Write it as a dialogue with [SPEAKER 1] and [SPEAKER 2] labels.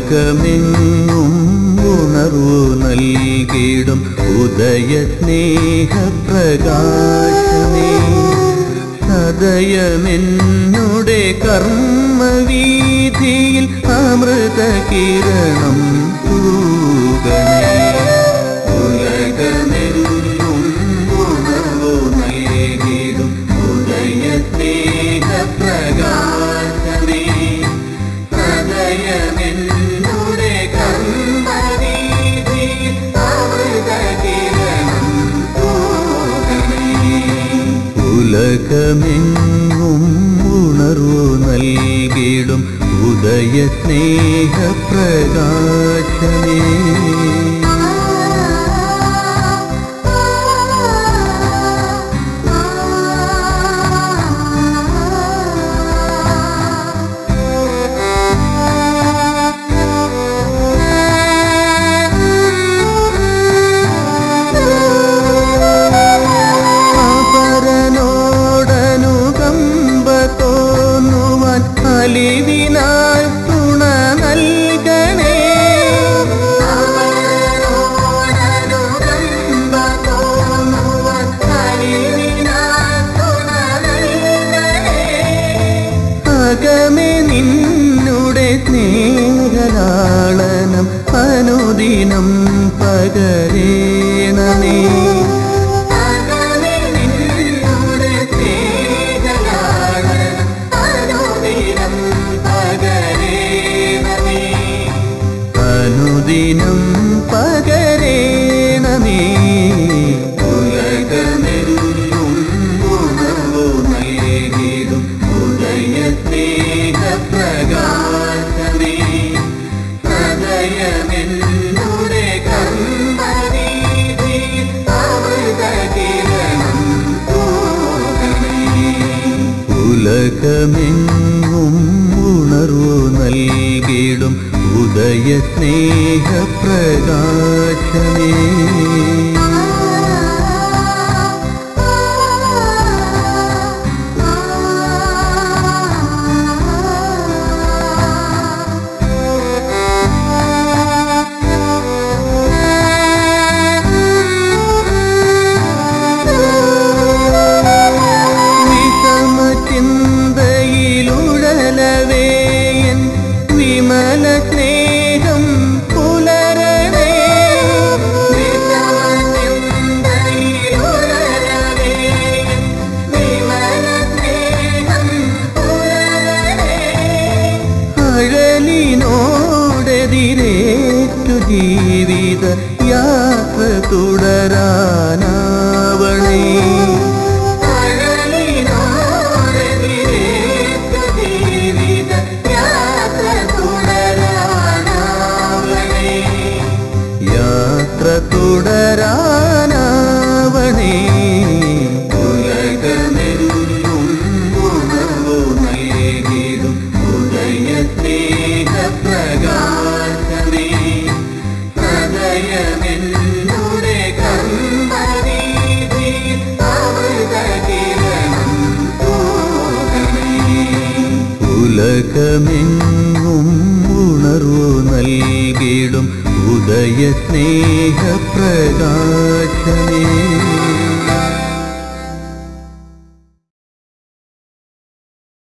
[SPEAKER 1] ഉലകമെങ്ങും ഉണർവു നൽകിടും ഉദയ സ്നേഹപ്രകാശമേ സദയമെന്നുടെ കർമ്മവീതിയിൽ അമൃത കിരണം തൂകണേ ഉലകമെങ്ങും ഉണർവു നൽകിടും ഉദയ സ്നേഹപ്രകാശമേ സദയമെന്നുടെ കർമ്മവീതിയിൽ അമൃത കിരണം തൂകണേ ഉലകമെങ്ങും ഉണർവു നൽകിടും ഉദയ സ്നേഹപ്രകാശമേ അപരനോടനുകമ്പ തോന്നുവാൻ അലിവിനാൽ തുണ നൽകണേ അപരനോടനുകമ്പ തോന്നുവാൻ അലിവിനാൽ തുണ നൽകണേ അകമേ നിന്നുടെ സ്നേഹലാളനം അനുദിനം പകരേണമേ അകമേ നിന്നുടെ സ്നേഹലാളനം അനുദിനം പകരേണമേ അനുദിനം പകരേണമേ ഉലകമെങ്ങും ഉണർവു നൽകിടും ഉദയ സ്നേഹപ്രകാശമേ ഹൃദയമെന്നുടെ കർമ്മരീതിയിൽ അമൃത കിരണം തൂകണേ ഉലകമെങ്ങും ഉണർവു നൽകിടും ഉദയ സ്നേഹപ്രകാശമേ വിഷമ ചിന്തയിലുഴലവേയൻ വിമല സ്നേഹം പുലരണേ വിഷമ ചിന്തയിലുഴലവേയൻ വിമല സ്നേഹം പുലരണേ അഴലിനോടെതിരേറ്റു ജീവിത യാത്ര തുടരാനാവണേ അഴലിനോടെതിരേറ്റു ജീവിത യാത്ര തുടരാനാവണേ യാത്ര തുടരാനാവണേ ഉലകമെങ്ങും ഉണർവു നൽകിടും ഉദയ സ്നേഹപ്രകാശമേ ഹൃദയമെന്നുടെ കർമ്മരീതിയിൽ അമൃത കിരണം തൂകണേ ഉലകമെങ്ങും ഉണർവു നൽകിടും ഉദയ സ്നേഹപ്രകാശമേ